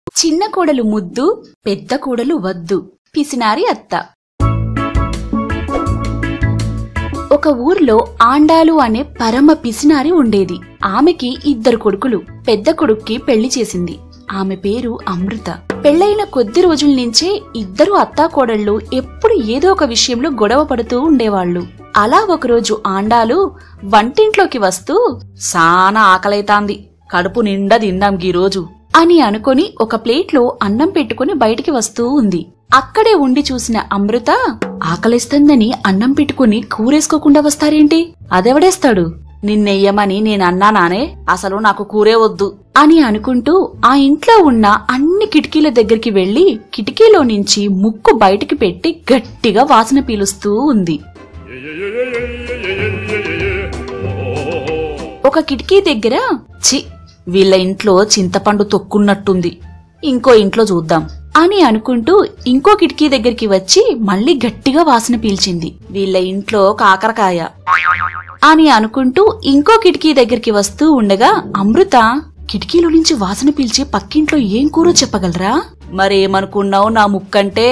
చిన్న కోడలు ముద్దు పెద్ద కోడలు వద్దు పిసినారి అత్త ఒక ఊర్లో ఆండాలు అనే పరమ పిసినారి ఉండేది ఆమెకి ఇద్దరు కొడుకులు పెద్ద కొడుక్కి పెళ్లి చేసింది ఆమె పేరు అమృత పెళ్లైన కొద్ది రోజుల నుంచే ఇద్దరు అత్తాకోడళ్ళు ఎప్పుడు ఏదో ఒక విషయంలో గొడవ పడుతూ ఉండేవాళ్లు అలా ఒకరోజు ఆండాలు వంటింట్లోకి వస్తూ సానా ఆకలైతాంది కడుపు నిండా తిందాం గీరోజు అని అనుకొని ఒక ప్లేట్లో అన్నం పెట్టుకుని బయటికి వస్తూ ఉంది అక్కడే ఉండి చూసిన అమృత ఆకలిస్తుందని అన్నం పెట్టుకుని కూరేసుకోకుండా వస్తారేంటి అదెవడేస్తాడు నిన్నెయ్యమని నేనన్నానానే అసలు నాకు కూరే వద్దు అని అనుకుంటూ ఆ ఇంట్లో ఉన్న అన్ని కిటికీల దగ్గరికి వెళ్లి కిటికీలో నుంచి ముక్కు బయటికి పెట్టి గట్టిగా వాసన పీలుస్తూ ఉంది ఒక కిటికీ దగ్గర చి వీళ్ళ ఇంట్లో చింతపండు తొక్కున్నట్టుంది ఇంకో ఇంట్లో చూద్దాం అని అనుకుంటూ ఇంకో కిటికీ దగ్గరికి వచ్చి మళ్ళీ గట్టిగా వాసన పీల్చింది వీళ్ళ ఇంట్లో కాకరకాయ అని అనుకుంటూ ఇంకో కిటికీ దగ్గరికి వస్తూ ఉండగా అమృత కిటికీలో నుంచి వాసన పీల్చి పక్కింట్లో ఏం కూరో చెప్పగలరా మరేమనుకున్నావు నా ముక్కంటే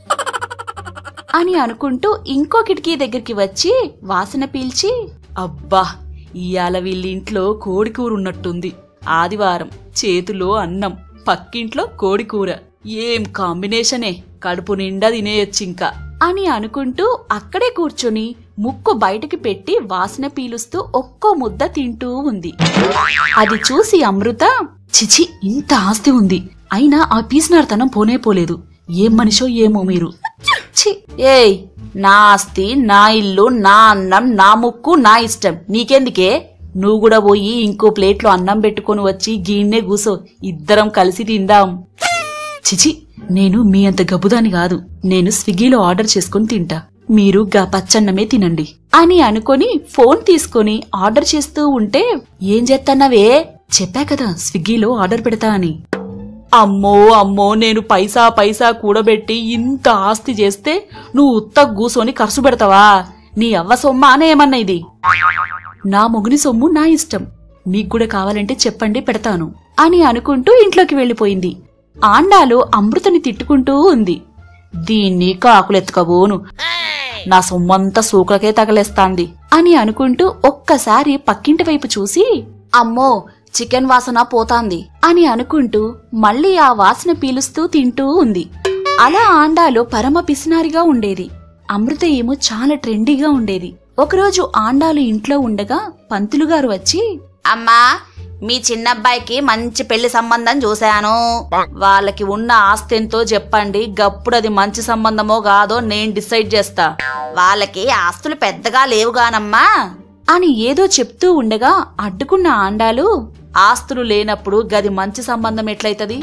అని అనుకుంటూ ఇంకో కిటికీ దగ్గరికి వచ్చి వాసన పీల్చి అబ్బా ఇయాల వీళ్ళింట్లో కోడి కూర ఉన్నట్టుంది ఆదివారం చేతిలో అన్నం పక్కింట్లో కోడి కూర ఏం కాంబినేషనే కడుపు నిండా తినేయొచ్చింకా అని అనుకుంటూ అక్కడే కూర్చొని ముక్కు బయటికి పెట్టి వాసన పీలుస్తూ ఒక్కో ముద్ద తింటూ ఉంది అది చూసి అమృత చిచి ఇంత ఆస్తి ఉంది అయినా ఆ పీసినార్తనం పోనే పోలేదు ఏం మనిషో ఏమో మీరు ఛీ ఏయ్ నా ఆస్తి నా ఇల్లు నా అన్నం నా ముక్కు నా ఇష్టం నీకెందుకే నువ్వు కూడా పోయి ఇంకో ప్లేట్లో అన్నం పెట్టుకొని వచ్చి గీన్నే కూసో ఇద్దరం కలిసి తిందాం చిచి నేను మీ అంత గబుదాని కాదు నేను స్విగ్గీలో ఆర్డర్ చేసుకుని తింటా మీరు గా పచ్చన్నమే తినండి అని అనుకొని ఫోన్ తీసుకొని ఆర్డర్ చేస్తూ ఉంటే ఏం చేత్తన్నావే చెప్పా కదా స్విగ్గీలో ఆర్డర్ పెడతా అని అమ్మో అమ్మో నేను పైసా పైసా కూడబెట్టి ఇంత ఆస్తి చేస్తే నువ్వు ఉత్త కూసోని ఖర్చు పెడతావా నీ అవ్వ సొమ్మ అనే ఏమన్నా ఇది నా మొగుని సొమ్ము నా ఇష్టం మీకు కూడా కావాలంటే చెప్పండి పెడతాను అని అనుకుంటూ ఇంట్లోకి వెళ్ళిపోయింది ఆండాలు అమృతని తిట్టుకుంటూ ఉంది దీన్ని కాకులెత్తుకబోను నా సొమ్మంతా సూకులకే తగలేస్తాంది అని అనుకుంటూ ఒక్కసారి పక్కింటి వైపు చూసి అమ్మో చికెన్ వాసన పోతాంది అని అనుకుంటూ మళ్ళీ ఆ వాసన పీలుస్తూ తింటూ ఉంది అలా ఆండాలో పరమ పిసినారిగా ఉండేది అమృత ఏమో చాలా ట్రెండీగా ఉండేది ఒకరోజు ఆండాలు ఇంట్లో ఉండగా పంతులు గారు వచ్చి అమ్మా మీ చిన్నబ్బాయికి మంచి పెళ్లి సంబంధం చూశాను వాళ్ళకి ఉన్న ఆస్తి ఎంతో చెప్పండి గప్పుడు అది మంచి సంబంధమో కాదో నేను డిసైడ్ చేస్తా వాళ్ళకి ఆస్తులు పెద్దగా లేవుగానమ్మా అని ఏదో చెప్తూ ఉండగా అడ్డుకున్న ఆండాలు ఆస్తులు లేనప్పుడు గది మంచి సంబంధం ఎట్లయితది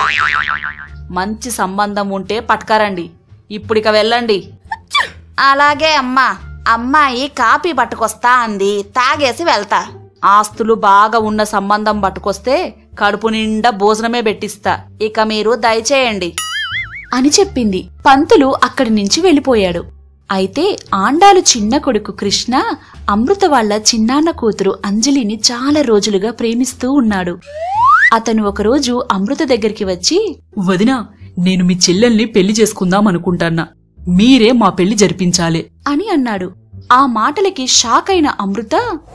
మంచి సంబంధం ఉంటే పట్కరండి ఇప్పుడిక వెళ్ళండి అలాగే అమ్మా అమ్మాయి కాపీ పట్టుకొస్తా అంది తాగేసి వెళ్తా ఆస్తులు బాగా ఉన్న సంబంధం పట్టుకొస్తే కడుపు నిండా భోజనమే పెట్టిస్తా ఇక మీరు దయచేయండి అని చెప్పింది పంతులు అక్కడి నుంచి వెళ్ళిపోయాడు అయితే ఆండాలు చిన్న కొడుకు కృష్ణ అమృత వాళ్ళ చిన్నాన్న కూతురు అంజలిని చాలా రోజులుగా ప్రేమిస్తూ ఉన్నాడు అతను ఒకరోజు అమృత దగ్గరికి వచ్చి వదినా నేను మీ చెల్లెల్ని పెళ్లి చేసుకుందాం అనుకుంటాన్నా మీరే మా పెళ్లి జరిపించాలి అని అన్నాడు ఆ మాటలకి షాక్ అయిన అమృత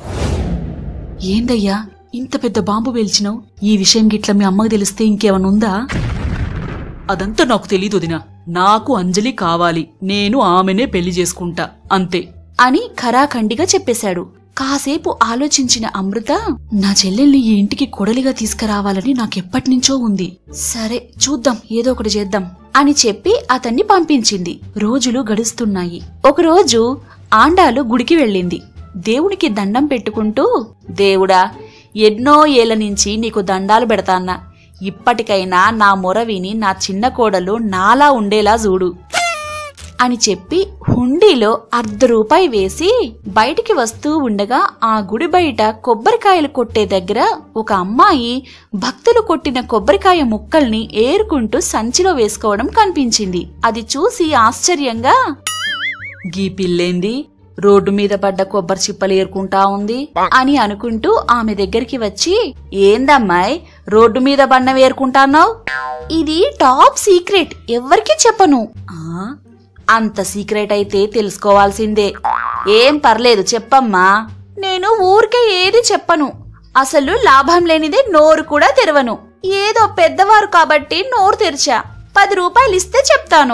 ఏందయ్యా ఇంత పెద్ద బాంబు పేల్చినావు ఈ విషయం గిట్ల మీ అమ్మకు తెలిస్తే ఇంకేమనుందా అదంతా నాకు తెలీదు వదినా నాకు అంజలి కావాలి నేను ఆమెనే పెళ్లి చేసుకుంటా అంతే అని ఖరాఖండిగా చెప్పేశాడు కాసేపు ఆలోచించిన అమృత నా చెల్లెల్ని ఈ ఇంటికి కొడలిగా తీసుకురావాలని నాకెప్పటినుంచో ఉంది సరే చూద్దాం ఏదో ఒకటి చేద్దాం అని చెప్పి అతన్ని పంపించింది రోజులు గడుస్తున్నాయి ఒకరోజు ఆండాలు గుడికి వెళ్ళింది దేవునికి దండం పెట్టుకుంటూ దేవుడా ఎన్నో ఏళ్ల నుంచి నీకు దండాలు పెడతాన్నా ఇప్పటికైనా నా మొర విని నా చిన్న కోడలు నాలా ఉండేలా చూడు అని చెప్పి హుండీలో అర్ధ రూపాయి వేసి బయటికి వస్తూ ఉండగా ఆ గుడి బయట కొబ్బరికాయలు కొట్టే దగ్గర ఒక అమ్మాయి భక్తులు కొట్టిన కొబ్బరికాయ ముక్కల్ని ఏరుకుంటూ సంచిలో వేసుకోవడం కనిపించింది అది చూసి ఆశ్చర్యంగా గీ పిల్లేంది రోడ్డు మీద పడ్డ కొబ్బరి చిప్పలు ఏరుకుంటా ఉంది అని అనుకుంటూ ఆమె దగ్గరికి వచ్చి ఏందమ్మాయ్ రోడ్డు మీద బండం ఏరుకుంటాన్నావ్ ఇది టాప్ సీక్రెట్ ఎవ్వరికీ చెప్పను ఆ? అంత సీక్రెట్ అయితే తెలుసుకోవాల్సిందే ఏం పర్లేదు చెప్పమ్మా నేను ఊరికే ఏది చెప్పను అసలు లాభం లేనిదే నోరు కూడా తెరవను ఏదో పెద్దవారు కాబట్టి నోరు తెరిచా పది రూపాయలు ఇస్తే చెప్తాను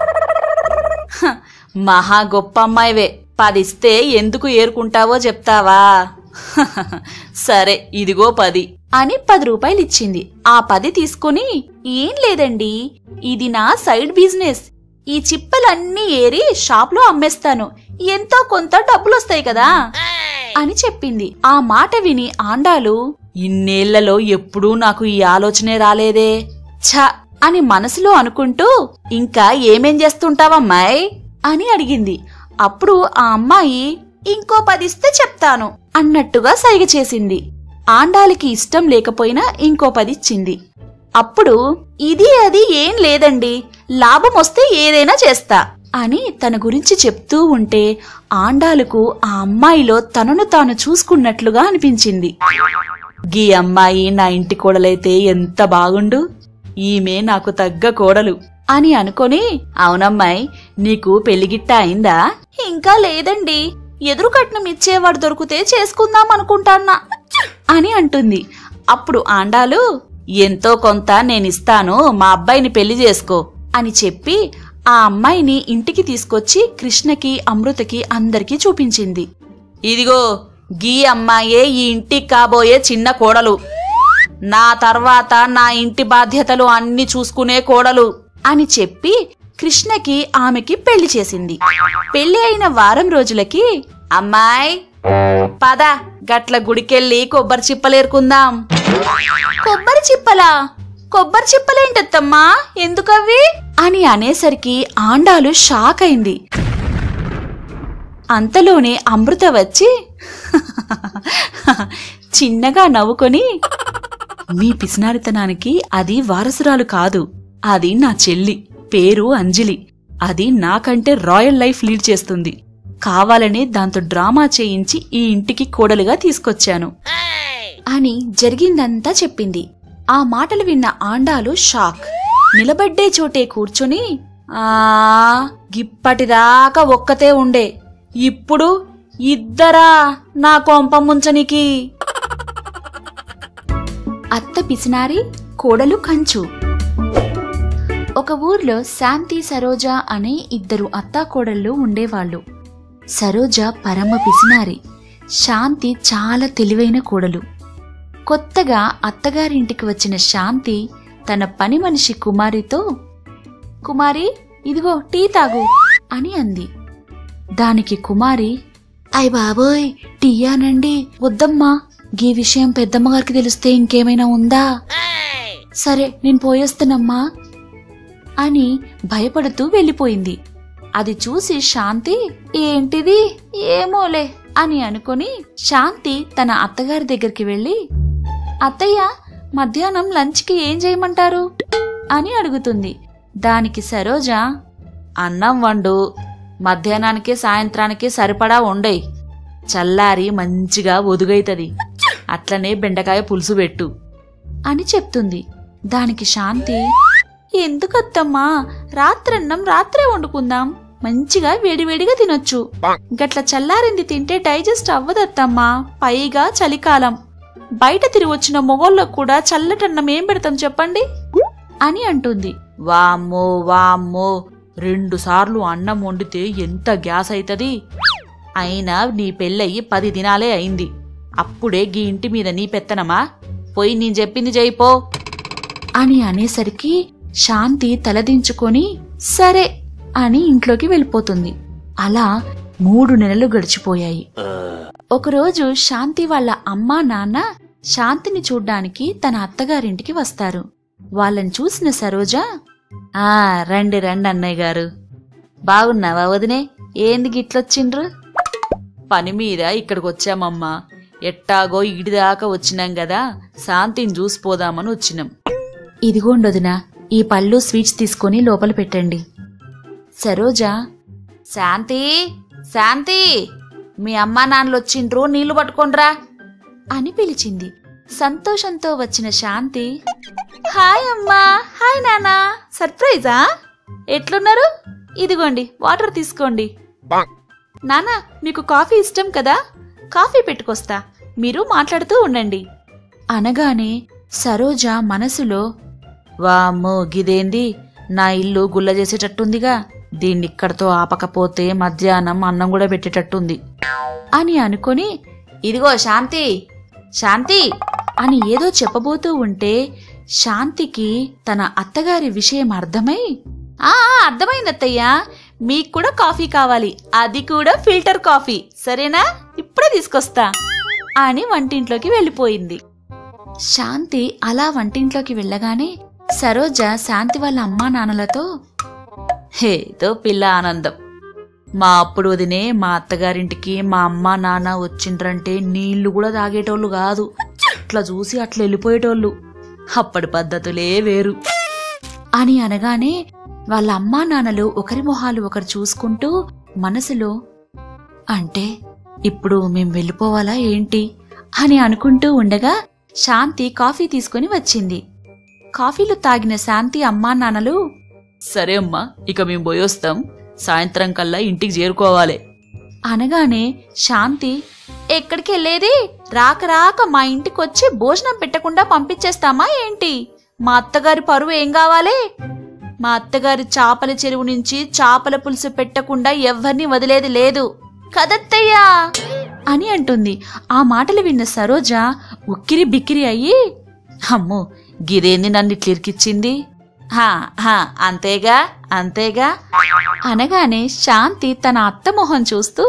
హ, మహా గొప్ప అమ్మాయివే పదిస్తే ఎందుకు ఏరుకుంటావో చెప్తావా హహ, సరే ఇదిగో పది అని పది రూపాయలు ఇచ్చింది ఆ పది తీసుకుని ఏం లేదండి ఇది నా సైడ్ బిజినెస్ ఈ చిప్పలన్నీ ఏరి షాప్లో అమ్మేస్తాను ఎంతో కొంత డబ్బులొస్తాయి కదా అని చెప్పింది ఆ మాట విని ఆండాలు ఇన్నేళ్లలో ఎప్పుడూ నాకు ఈ ఆలోచనే రాలేదే ఛ అని మనసులో అనుకుంటూ ఇంకా ఏమేం చేస్తుంటావమ్మాయ్ అని అడిగింది అప్పుడు ఆ అమ్మాయి ఇంకో పదిస్తే చెప్తాను అన్నట్టుగా సైగ చేసింది ఆండాలికి ఇష్టం లేకపోయినా ఇంకో పదిచ్చింది అప్పుడు ఇది అది ఏం లేదండి లాభం వస్తే ఏదైనా చేస్తా అని తన గురించి చెప్తూ ఉంటే ఆండాలకు ఆ అమ్మాయిలో తనను తాను చూసుకున్నట్లుగా అనిపించింది గీ అమ్మాయి నా ఇంటి కోడలైతే ఎంత బాగుండు ఈమె నాకు తగ్గ కోడలు అని అనుకొని అవునమ్మాయి నీకు పెళ్లిగిట్ట అయిందా ఇంకా లేదండి ఎదురు కట్నం ఇచ్చేవాడు దొరికితే చేసుకుందాం అనుకుంటాన్నా అని అంటుంది అప్పుడు ఆండాలు ఎంతో కొంత నేనిస్తాను మా అబ్బాయిని పెళ్లి చేసుకో అని చెప్పి ఆ అమ్మాయిని ఇంటికి తీసుకొచ్చి కృష్ణకి అమృతకి అందరికీ చూపించింది ఇదిగో గీ అమ్మాయే ఈ ఇంటికి కాబోయే చిన్న కోడలు నా తర్వాత నా ఇంటి బాధ్యతలు అన్ని చూసుకునే కోడలు అని చెప్పి కృష్ణకి ఆమెకి పెళ్లి చేసింది పెళ్లి అయిన వారం రోజులకి అమ్మాయ్ పద గట్ల గుడికెళ్ళి కొబ్బరి చిప్పలేరుకుందాం కొబ్బరి చిప్పలా కొబ్బరి చిప్పలేంటత్తమ్మా ఎందుకవి అని అనేసరికి ఆండాలు షాక్ అయింది అంతలోనే అమృత వచ్చి చిన్నగా నవ్వుకొని మీ పిసినారితనానికి అది వారసురాలు కాదు అది నా చెల్లి పేరు అంజలి అది నాకంటే రాయల్ లైఫ్ లీడ్ చేస్తుంది కావాలనే దాంతో డ్రామా చేయించి ఈ ఇంటికి కోడలుగా తీసుకొచ్చాను అని జరిగిందంతా చెప్పింది ఆ మాటలు విన్న ఆండాలు షాక్ నిలబడ్డే చోటే కూర్చొని ఆ గిప్పటిదాకా ఒక్కతే ఉండే ఇప్పుడు ఇద్దరా నా కొంప ముంచనికి అత్త పిసినారి కోడలు కంచు ఒక ఊర్లో శాంతి సరోజ అనే ఇద్దరు అత్తా కోడళ్ళు ఉండేవాళ్ళు సరోజ పరమ పిసినారి శాంతి చాలా తెలివైన కోడలు కొత్తగా అత్తగారింటికి వచ్చిన శాంతి తన పని మనిషి కుమారితో కుమారి ఇదిగో టీ తాగు అని అంది దానికి కుమారి అయ్ బాబోయ్ టీయానండి వద్దమ్మా గీ విషయం పెద్దమ్మ గారికి తెలిస్తే ఇంకేమైనా ఉందా సరే నేను పోయేస్తానమ్మా అని భయపడుతూ వెళ్ళిపోయింది అది చూసి శాంతి ఏంటిది ఏమోలే అని అనుకొని శాంతి తన అత్తగారి దగ్గరికి వెళ్ళి అత్తయ్య మధ్యాహ్నం లంచ్కి ఏం చేయమంటారు అని అడుగుతుంది దానికి సరోజ అన్నం వండు మధ్యాహ్నానికి సాయంత్రానికి సరిపడా ఉండేయ్ చల్లారి మంచిగా ఒదుగైతది అట్లనే బెండకాయ పులుసు పెట్టు అని చెప్తుంది దానికి శాంతి ఎందుకత్తమ్మా రాత్రన్నం రాత్రే వండుకుందాం మంచిగా వేడివేడిగా తినొచ్చు గట్ల చల్లారింది తింటే డైజెస్ట్ అవ్వదత్తమ్మా పైగా చలికాలం బయట తిరిగి వచ్చిన మొగోళ్ళకు కూడా చల్లటన్నం ఏం పెడతాం చెప్పండి అని అంటుంది వామ్మో వామ్మో రెండు సార్లు అన్నం వండితే ఎంత గ్యాస్ అయితది అయినా నీ పెళ్ళయి పది దినాలే అయింది అప్పుడే గీ ఇంటి మీద నీ పెత్తనమా పోయి నేను చెప్పింది చేయిపో అని అనేసరికి శాంతి తలదించుకొని సరే అని ఇంట్లోకి వెళ్ళిపోతుంది అలా మూడు నెలలు గడిచిపోయాయి ఒకరోజు శాంతి వాళ్ళ అమ్మా నాన్న శాంతిని చూడ్డానికి తన అత్తగారింటికి వస్తారు వాళ్ళని చూసిన సరోజ ఆ రండి రండి అన్నయ్య గారు బాగున్నావా వదినే ఏంది గిట్లొచ్చిండ్రు పని మీద ఇక్కడికి వచ్చామమ్మా ఎట్టాగో ఈడిదాకా వచ్చినాం కదా శాంతిని చూసిపోదామని వచ్చినాం ఇదిగోండొదినా ఈ పళ్ళు స్వీట్స్ తీసుకొని లోపల పెట్టండి సరోజ శాంతి శాంతి మీ అమ్మా నాన్నలు వచ్చిండ్రు నీళ్లు పట్టుకోండ్రా అని పిలిచింది సంతోషంతో వచ్చిన శాంతి హాయ్ అమ్మా హాయ్ నాన్న సర్ప్రైజా ఎట్లున్నారు ఇదిగోండి వాటర్ తీసుకోండి నానా మీకు కాఫీ ఇష్టం కదా కాఫీ పెట్టుకొస్తా మీరు మాట్లాడుతూ ఉండండి అనగానే సరోజ మనసులో వామ్మో గిదేంది నా ఇల్లు గుల్ల చేసేటట్టుందిగా దీన్ని ఇక్కడతో ఆపకపోతే మధ్యాహ్నం అన్నం కూడా పెట్టేటట్టుంది అని అనుకొని ఇదిగో శాంతి శాంతి అని ఏదో చెప్పబోతూ ఉంటే శాంతికి తన అత్తగారి విషయం అర్థమై ఆ ఆ, అర్థమైంది అత్తయ్యా మీకు కూడా కాఫీ కావాలి అది కూడా ఫిల్టర్ కాఫీ సరేనా ఇప్పుడే తీసుకొస్తా అని వంటింట్లోకి వెళ్ళిపోయింది శాంతి అలా వంటింట్లోకి వెళ్ళగానే సరోజ శాంతి వాళ్ళ అమ్మా నాన్నలతో హేదో పిల్ల ఆనందం మా అప్పుడు వదినే మా అత్తగారింటికి మా అమ్మ నాన్న వచ్చిండ్రంటే నీళ్లు కూడా తాగేటోళ్ళు కాదు అట్లా చూసి అట్లా వెళ్ళిపోయేటోళ్ళు అప్పటి పద్ధతులే వేరు అని అనగానే వాళ్ళ అమ్మా నాన్నలు ఒకరి మొహాలు ఒకరు చూసుకుంటూ మనసులో అంటే ఇప్పుడు మేం వెళ్ళిపోవాలా ఏంటి అని అనుకుంటూ ఉండగా శాంతి కాఫీ తీసుకుని వచ్చింది కాఫీలు తాగిన శాంతి అమ్మా నాన్నలు సరే అమ్మా ఇక మేము పోయొస్తాం సాయంత్రం కల్లా ఇంటికి చేరుకోవాలి అనగానే శాంతి ఎక్కడికి వెళ్ళేది రాక రాక మా ఇంటికొచ్చి భోజనం పెట్టకుండా పంపించేస్తామా ఏంటి మా అత్తగారి పరువు ఏం కావాలి మా అత్తగారి చాపల చెరువు నుంచి చాపల పులుసు పెట్టకుండా ఎవ్వరిని వదిలేది లేదు కదత్తయ్యా అని అంటుంది ఆ మాటలు విన్న సరోజ ఉక్కిరి బిక్కిరి అయ్యి అమ్మో గిదేంది నన్ను ఇట్లిరికిచ్చింది హా హా అంతేగా అంతేగా అనగానే శాంతి తన అత్త మొహం చూస్తూ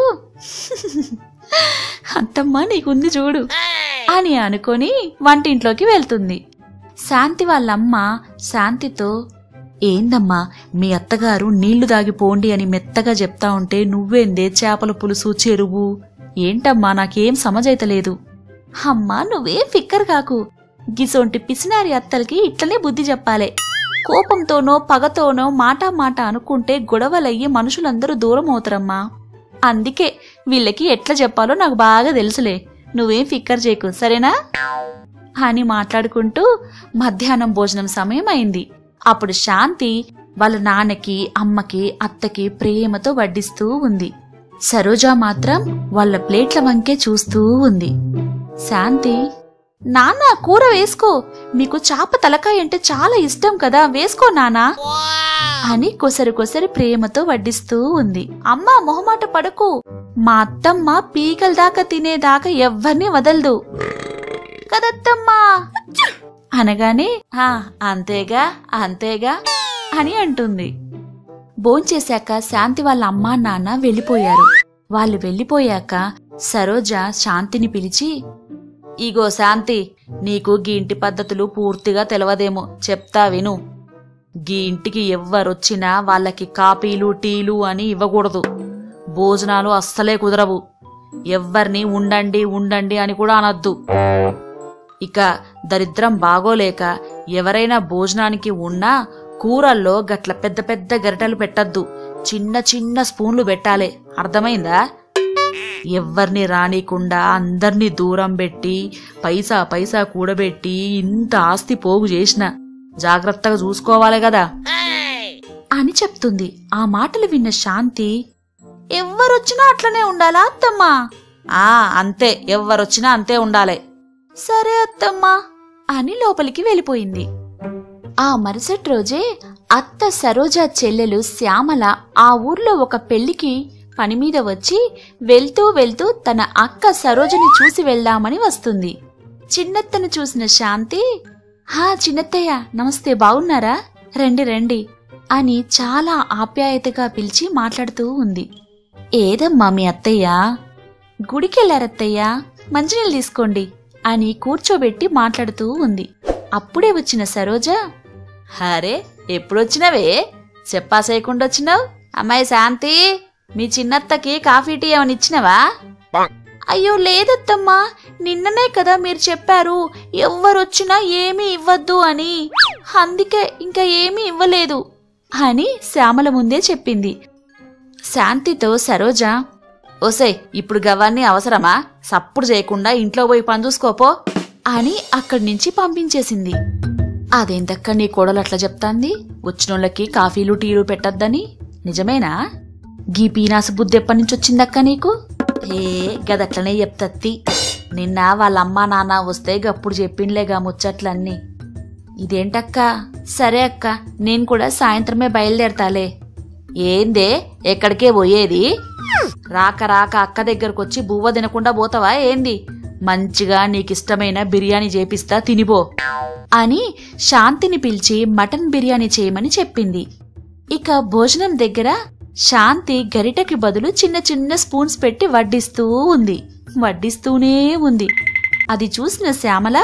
అత్తమ్మ నీకుంది చూడు అని అనుకొని వంటింట్లోకి వెళ్తుంది శాంతి వాళ్ళమ్మ శాంతితో ఏందమ్మా మీ అత్తగారు నీళ్లు దాగిపోండి అని మెత్తగా చెప్తా ఉంటే నువ్వేందే చేపల పులుసు చెరువు ఏంటమ్మా నాకేం సమజైతలేదు అమ్మా నువ్వేం ఫిక్కర్ కాకు గిసొంటి పిసినారి అత్తలకి ఇట్లనే బుద్ధి చెప్పాలే కోపంతోనో పగతోనో మాట మాట అనుకుంటే గొడవలయ్యి మనుషులందరూ దూరం అవుతారమ్మా అందుకే వీళ్ళకి ఎట్లా చెప్పాలో నాకు బాగా తెలుసులే నువ్వేం ఫిక్కర్ చేయకు సరేనా అని మాట్లాడుకుంటూ మధ్యాహ్నం భోజనం సమయం అయింది అప్పుడు శాంతి వాళ్ళ నాన్నకి అమ్మకి అత్తకి ప్రేమతో వడ్డిస్తూ ఉంది సరోజ మాత్రం వాళ్ళ ప్లేట్ల వంకే చూస్తూ ఉంది శాంతి నాన్న కూర వేసుకో మీకు చాప తలకాయ అంటే చాలా ఇష్టం కదా వేసుకో నానా అని కొసరు కొసరి ప్రేమతో వడ్డిస్తూ ఉంది అమ్మా మొహమాట పడకు మా అత్తమ్మ పీకల దాకా తినేదాకా ఎవ్వరిని వదలదు కదత్తమ్మా అనగానే "ఆ, అంతేగా అంతేగా అని అంటుంది భోంచేశాక శాంతి వాళ్ళ అమ్మా నాన్న వెళ్ళిపోయారు వాళ్ళు వెళ్ళిపోయాక సరోజ శాంతిని పిలిచి ఇగో శాంతి నీకు గీ ఇంటి పద్ధతులు పూర్తిగా తెలవదేమో చెప్తా విను గీ ఇంటికి ఎవ్వరొచ్చినా వాళ్ళకి కాపీలు టీలు అని ఇవ్వకూడదు భోజనాలు అస్సలే కుదరవు ఎవ్వరిని ఉండండి ఉండండి అని కూడా అనొద్దు ఇక దరిద్రం బాగోలేక ఎవరైనా భోజనానికి ఉన్నా కూరల్లో గట్ల పెద్ద పెద్ద గరిటెలు పెట్టద్దు చిన్న చిన్న స్పూన్లు పెట్టాలి అర్థమైందా ఎవ్వరిని రానికుండా అందర్నీ దూరం పెట్టి పైసా పైసా కూడబెట్టి ఇంత ఆస్తి పోగు చేసిన జాగ్రత్తగా చూసుకోవాలి కదా అని చెప్తుంది ఆ మాటలు విన్న శాంతి ఎవ్వరొచ్చినా అట్లనే ఉండాలా అత్తమ్మా ఆ అంతే ఎవ్వరొచ్చినా అంతే ఉండాలి సరే అత్తమ్మా అని లోపలికి వెళ్ళిపోయింది ఆ మరుసటి రోజే అత్త సరోజ చెల్లెలు శ్యామల ఆ ఊర్లో ఒక పెళ్లికి పని మీద వచ్చి వెళ్తూ వెళ్తూ తన అక్క సరోజని చూసి వెళ్దామని వస్తుంది చిన్నత్తను చూసిన శాంతి హా చిన్నత్తయ్య నమస్తే బాగున్నారా రండి రండి అని చాలా ఆప్యాయతగా పిలిచి మాట్లాడుతూ ఉంది ఏదమ్మా మీ అత్తయ్య గుడికెళ్లారత్తయ్యా మంచినీళ్ళు తీసుకోండి అని కూర్చోబెట్టి మాట్లాడుతూ ఉంది అప్పుడే వచ్చిన సరోజ హరే ఎప్పుడొచ్చినవే చెప్పాసేయకుండా వచ్చినావు అమ్మాయి శాంతి మీ చిన్నత్తకి కాఫీ టీ ఏమని ఇచ్చినవా అయ్యో లేదత్తమ్మా నిన్ననే కదా మీరు చెప్పారు ఎవ్వరొచ్చినా ఏమీ ఇవ్వద్దు అని అందుకే ఇంకా ఏమీ ఇవ్వలేదు అని శ్యామల ముందే చెప్పింది శాంతితో సరోజ ఓసే ఇప్పుడు గవాన్ని అవసరమా సప్పుడు చేయకుండా ఇంట్లో పోయి పని చూసుకోపో అని అక్కడి నుంచి పంపించేసింది అదేంటక్క నీ కోడలు అట్లా చెప్తాంది వచ్చినోళ్ళకి కాఫీలు టీలు పెట్టొద్దని నిజమేనా గీ పీనాసు బుద్ధి ఎప్పటి నుంచి వచ్చిందక్క నీకు ఏ గదట్లనే చెప్తత్తి నిన్న వాళ్ళ అమ్మా నాన్న వస్తే గప్పుడు చెప్పిండ్లేగా ముచ్చట్లన్నీ ఇదేంటక్క సరే అక్క నేను కూడా సాయంత్రమే బయలుదేరతాలే ఏందే ఎక్కడికే పోయేది రాక రాక అక్క దగ్గరకొచ్చి బువ్వ తినకుండా పోతావా ఏంది మంచిగా నీకిష్టమైన బిర్యానీ చేపిస్తా తినిపో అని శాంతిని పిలిచి మటన్ బిర్యానీ చేయమని చెప్పింది ఇక భోజనం దగ్గర శాంతి గరిటకి బదులు చిన్న చిన్న స్పూన్స్ పెట్టి వడ్డిస్తూ ఉంది వడ్డిస్తూనే ఉంది అది చూసిన శ్యామల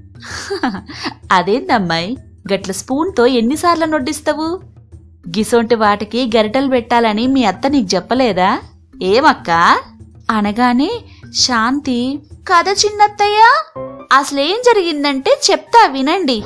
అదేందమ్మాయి గట్ల స్పూన్తో ఎన్నిసార్లు నొడ్డిస్తావు గిసొంటి వాటికి గరిటెలు పెట్టాలని మీ అత్త నీకు చెప్పలేదా ఏమక్కా అనగానే శాంతి కథ చిన్నత్తయ్య అసలేం జరిగిందంటే చెప్తా వినండి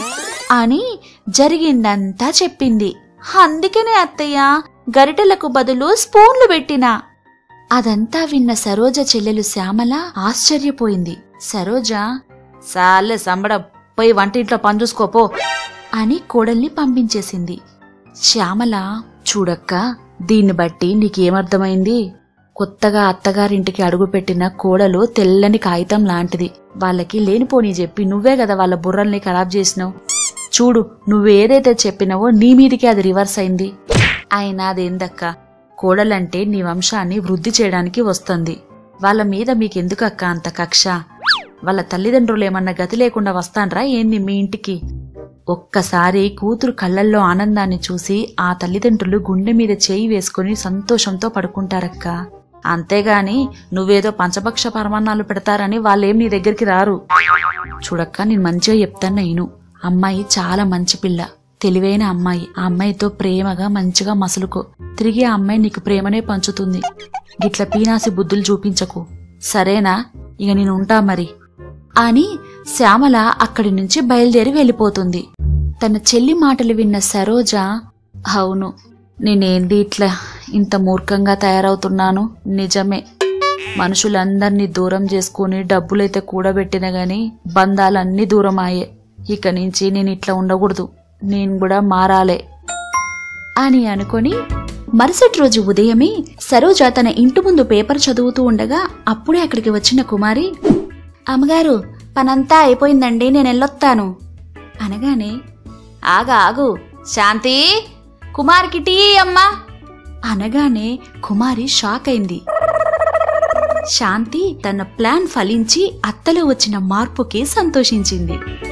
అని జరిగిందంతా చెప్పింది అందుకనే అత్తయ్య గరిటెలకు బదులు స్పూన్లు పెట్టినా అదంతా విన్న సరోజ చెల్లెలు శ్యామల ఆశ్చర్యపోయింది సరోజ సాలే సంబడం పోయి వంటింట్లో పని చూసుకోపో అని కోడల్ని పంపించేసింది శ్యామల చూడక్క దీన్ని బట్టి నీకేమర్థమైంది కొత్తగా అత్తగారింటికి అడుగుపెట్టిన కోడలు తెల్లని కాగితం లాంటిది వాళ్ళకి లేనిపోని చెప్పి నువ్వే కదా వాళ్ళ బుర్రల్ని ఖరాబ్ చేసినావు చూడు నువ్వేదైతే చెప్పినావో నీ మీదికే అది రివర్స్ అయింది అయినా అదేందక్క కోడలంటే నీ వంశాన్ని వృద్ధి చేయడానికి వస్తుంది వాళ్ళ మీద మీకెందుకక్క అంత కక్ష వాళ్ళ తల్లిదండ్రులు ఏమన్నా గతి లేకుండా వస్తాన్రా ఏంది మీ ఇంటికి ఒక్కసారి కూతురు కళ్ళల్లో ఆనందాన్ని చూసి ఆ తల్లిదండ్రులు గుండె మీద చేయి వేసుకుని సంతోషంతో పడుకుంటారక్క అంతేగాని నువ్వేదో పంచపక్ష పరమాన్నాలు పెడతారని వాళ్ళేం నీ దగ్గరికి రారు చూడక్క నేను మంచిగా చెప్తాను నేను అమ్మాయి చాలా మంచి పిల్ల తెలివైన అమ్మాయి ఆ అమ్మాయితో ప్రేమగా మంచిగా మసులుకో తిరిగి ఆ అమ్మాయి నీకు ప్రేమనే పంచుతుంది గిట్ల పీనాసి బుద్ధులు చూపించకు సరేనా ఇక నేను ఉంటా మరి అని శ్యామల అక్కడి నుంచి బయలుదేరి వెళ్ళిపోతుంది తన చెల్లి మాటలు విన్న సరోజ అవును నేనేంది ఇట్లా ఇంత మూర్ఖంగా తయారవుతున్నాను నిజమే మనుషులందర్నీ దూరం చేసుకుని డబ్బులైతే కూడబెట్టిన గాని బంధాలన్నీ దూరం అయ్యే ఇక నుంచి నేను ఇట్లా ఉండకూడదు నేను కూడా మారాలే అని అనుకొని మరుసటి రోజు ఉదయమే సరోజ తన ఇంటి ముందు పేపర్ చదువుతూ ఉండగా అప్పుడే అక్కడికి వచ్చిన కుమారి అమ్మగారు పనంతా అయిపోయిందండి నేను వెళ్ళొత్తాను అనగానే ఆగా ఆగు శాంతి కుమార్కి టీ అమ్మా అనగానే కుమారి షాక్ అయింది శాంతి తన ప్లాన్ ఫలించి అత్తలో వచ్చిన మార్పుకి సంతోషించింది